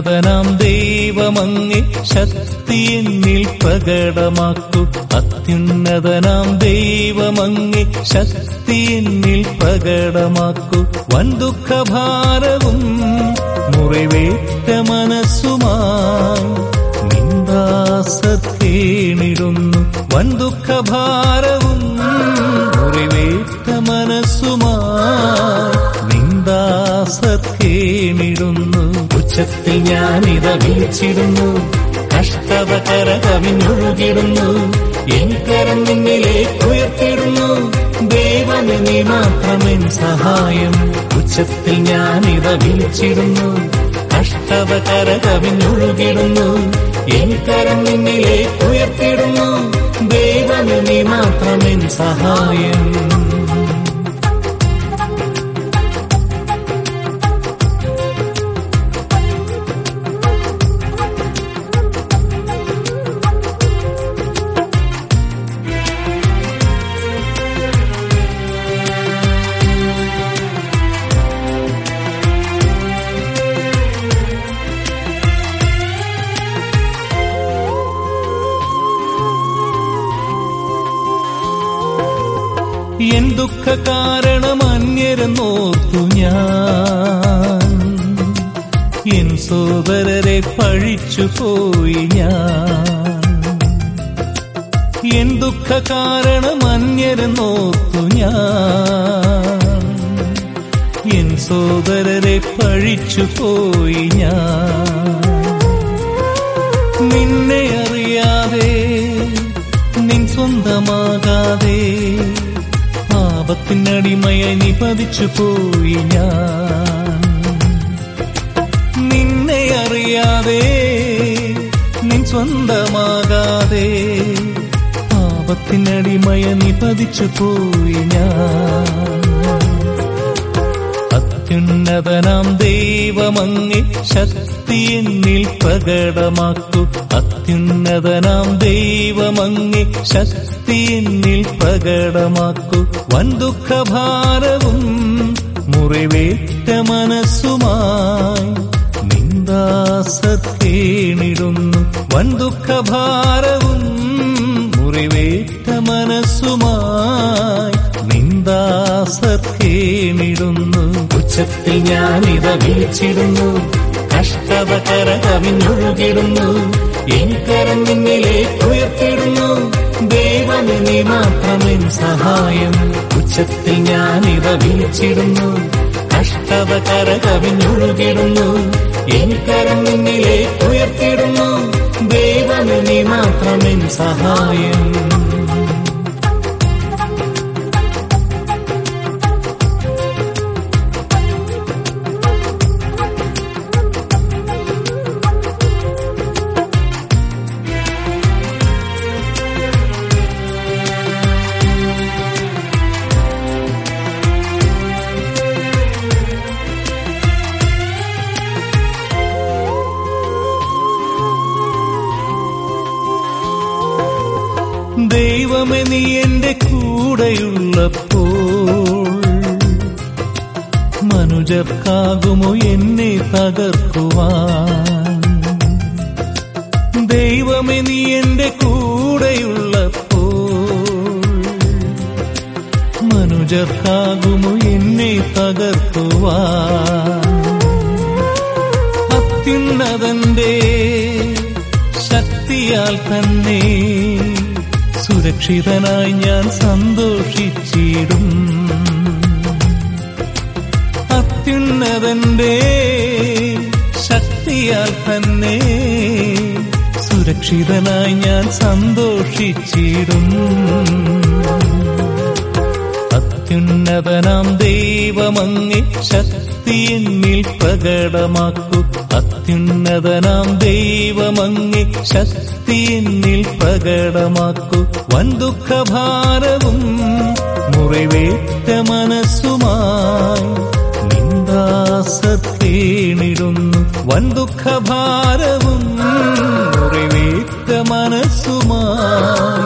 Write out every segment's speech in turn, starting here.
അത്യുന്നതനാം ദൈവമങ്ങെ ശക്തി എന്നിൽ പ്രകടമാക്കൂ അത്യുന്നതനാം ദൈവമങ്ങെ ശക്തി എന്നിൽ പ്രകടമാക്കൂ വൻ ദുഃഖഭാരവും മുറിവേറ്റ മനസ്സുമായി നിന്ദാസത്തേണിടുന്നു വൻ ദുഃഖഭാരവും മുറിവേറ്റ മനസ്സുമായി നിന്ദാസത്തേണിടുന്നു ഉച്ചത്തിൽ ഞാനിത വിളിച്ചിടുന്നു കഷ്ടത കരകവിഞ്ഞൊഴുകിടുന്നു എനിക്കരം നിന്നിലേക്ക് ഉയർത്തിടുന്നു ദൈവന് നീ മാത്രമെൻ സഹായം ഉച്ചത്തിൽ ഞാനിത വിളിച്ചിടുന്നു കഷ്ടത കരകവിഞ്ഞൊഴുകിടുന്നു എനിക്കരം നിന്നിലേക്ക് ഉയർത്തിടുന്നു ദൈവന് നീ മാത്രമെൻ സഹായം എൻ ദുഃഖ കാരണം അന്യരെന്നോർത്തു ഞാൻ എൻ സോദരരെ പഴിച്ചു പോയി ഞാൻ എൻ ദുഃഖ കാരണം അന്യരെന്നോർത്തു ഞാൻ എൻ സോദരരെ പഴിച്ചു പോയി ഞാൻ നിന്നെ അറിയാതെ നിൻ സ്വന്തമാകാതെ പാപത്തിനടിമയായി നീ പതിച്ചു പോയി ഞാൻ നിന്നെ അറിയാതെ നിൻ സ്വന്തമാകാതെ പാപത്തിനടിമയ നീ പതിച്ചു പോയി ഞാൻ അത്യുന്നതനാം ദൈവമങ്ങെ ശക്തി എന്നിൽ പ്രകടമാക്കൂ അത്യുന്നതനാം ദൈവമങ്ങെ ശക്തി എന്നിൽ പ്രകടമാക്കൂ വൻ ദുഃഖഭാരവും മുറിവേറ്റ മനസ്സുമായി നിന്ദാസത്തേണിടുന്നു വൻ ദുഃഖഭാരവും മുറിവേറ്റ മനസ്സുമായി നിന്ദാസത്തേണിടുന്നു ഉച്ചത്തിൽ ഞാനിത വിളിച്ചിടുന്നു കഷ്ടത കരകവിഞ്ഞൊഴുകിടുന്നു എനിക്കരം നിന്നിലേക്ക് ഉയർത്തിടുന്നു ദൈവന് നീ മാത്രമെൻ സഹായം ഉച്ചത്തിൽ ഞാനിത വിളിച്ചിടുന്നു കഷ്ടത കരകവിഞ്ഞൊഴുകിടുന്നു എനിക്കരം നിന്നിലേക്ക് ഉയർത്തിടുന്നു ദൈവന് നീ മാത്രമെൻ സഹായം ദൈവമേ നീ എന്റെ കൂടെയുള്ളപ്പോൾ മനുജർക്കാകുമോ എന്നെ തകർക്കുവാൻ ദൈവമേ നീ എന്റെ കൂടെയുള്ളപ്പോൾ മനുജർക്കാകുമോ എന്നെ തകർക്കുവാൻ അത്യുന്നതന്റെ ശക്തിയാൽ തന്നെ സുരക്ഷിതനായി ഞാൻ സന്തോഷിച്ചിടും അത്യുന്നതന്റെ ശക്തിയാൽ തന്നെ സുരക്ഷിതനായി ഞാൻ സന്തോഷിച്ചിടും അത്യുന്നതനാം ദൈവമങ്ങെ ശക്തി എന്നിൽ പ്രകടമാക്കൂ അത്യുന്നതനാം ദൈവമങ്ങെ ശക്തി എന്നിൽ പ്രകടമാക്കൂ വൻ ദുഃഖഭാരവും മുറിവേറ്റ മനസ്സുമായി നിന്ദാസത്തേണിടുന്നു വൻ ദുഃഖഭാരവും മുറിവേറ്റ മനസ്സുമായി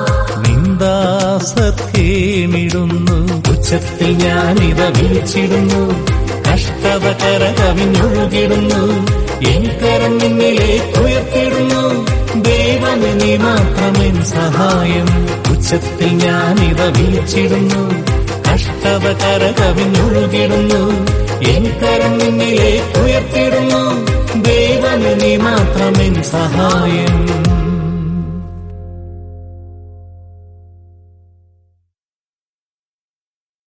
നിന്ദാസത്തേണിടുന്നു ഉച്ചത്തിൽ ഞാനിത വിളിച്ചിടുന്നു കഷ്ടത കരകവിഞ്ഞൊഴുകിടുന്നു എനിക്കരം നിന്നിൽ നിന്നിലേക്ക് ഉയർത്തിടുന്നു ദൈവമേ നീ മാത്രമെൻ സഹായം ഉച്ചത്തിൽ ഞാൻ ഇവ വിളിച്ചിടുന്നു കഷ്ടത കരകവിഞ്ഞൊഴുകിടുന്നു എൻ കരം നിന്നിലേക്ക് ഉയർത്തിടുന്നു ദൈവമേ നീ മാത്രമെൻ സഹായം